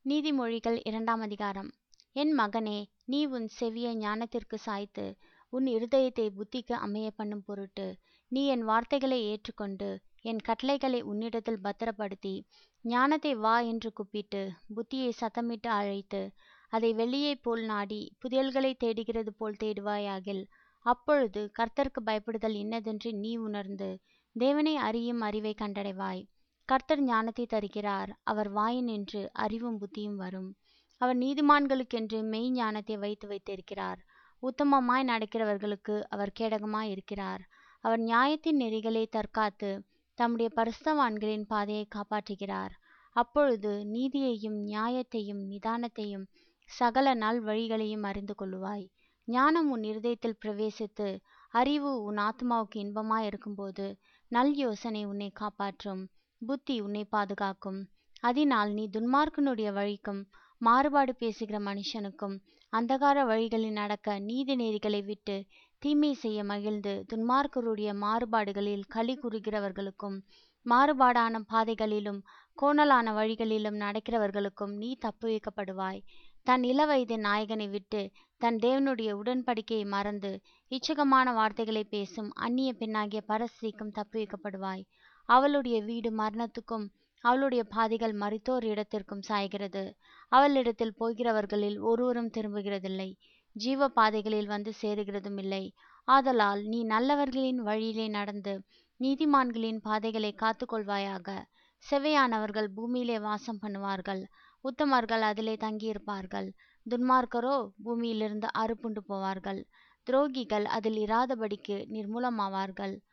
நீதிமொழிகள் இரண்டாம் அதிகாரம் என் மகனே நீ உன் செவியை ஞானத்திற்கு சாய்த்து உன் இருதயத்தை புத்திக்கு அமைய பண்ணும் பொருட்டு நீ என் வார்த்தைகளை ஏற்றுக்கொண்டு என் கட்டளைகளை உன்னிடத்தில் பத்திரப்படுத்தி ஞானத்தை வா என்று கூப்பிட்டு புத்தியை சத்தமிட்டு அழைத்து அதை வெள்ளியைப் போல் நாடி புதையல்களை தேடுகிறது போல் தேடுவாயாகில் அப்பொழுது கர்த்தருக்கு பயப்படுதல் இன்னதென்று நீ உணர்ந்து தேவனை அறியும் அறிவை கண்டடைவாய் கர்த்தர் ஞானத்தை தருகிறார் அவர் வாயினின்று அறிவும் புத்தியும் வரும் அவர் நீதிமான்களுக்கென்று மெய் ஞானத்தை வைத்து வைத்திருக்கிறார் உத்தமமாய் நடக்கிறவர்களுக்கு அவர் கேடகமாய் இருக்கிறார் அவர் நியாயத்தின் நெறிகளை தற்காத்து தம்முடைய பரிசுத்தவான்களின் பாதையை காப்பாற்றுகிறார் அப்பொழுது நீதியையும் நியாயத்தையும் நிதானத்தையும் சகல நல் வழிகளையும் அறிந்து கொள்ளுவாய் ஞானம் உன் இருதயத்தில் பிரவேசித்து அறிவு உன் ஆத்மாவுக்கு இன்பமாய் இருக்கும்போது நல் யோசனை உன்னை காப்பாற்றும் புத்தி உன்னை பாதுகாக்கும் அதனால் நீ துன்மார்க்கனுடைய வழிக்கும் மாறுபாடு பேசுகிற மனுஷனுக்கும் அந்தகார வழிகளில் நடக்க நீதி நெறிகளை விட்டு தீமை செய்ய மகிழ்ந்து துன்மார்க்கருடைய மாறுபாடுகளில் களி கூறுகிறவர்களுக்கும் மாறுபாடான பாதைகளிலும் கோணலான வழிகளிலும் நடக்கிறவர்களுக்கும் நீ தப்புவிக்கப்படுவாய் தன் இளவயதின் நாயகனை விட்டு தன் தேவனுடைய உடன்படிக்கையை மறந்து இச்சகமான வார்த்தைகளை பேசும் அந்நிய பெண்ணாகிய பரஸ்திரிக்கும் தப்புவிக்கப்படுவாய் அவளுடைய வீடு மரணத்துக்கும் அவளுடைய பாதைகள் மறித்தோர் இடத்திற்கும் சாய்கிறது அவளிடத்தில் போகிறவர்களில் ஒருவரும் திரும்புகிறதில்லை ஜீவ பாதைகளில் வந்து சேருகிறதும் இல்லை ஆதலால் நீ நல்லவர்களின் வழியிலே நடந்து நீதிமான்களின் பாதைகளை காத்துக்கொள்வாயாக செவையானவர்கள் பூமியிலே வாசம் பண்ணுவார்கள் உத்தமர்கள் அதிலே தங்கியிருப்பார்கள் துன்மார்க்கரோ பூமியிலிருந்து அறுப்புண்டு போவார்கள் துரோகிகள் அதில் இராதபடிக்கு நிர்மூலமாவார்கள்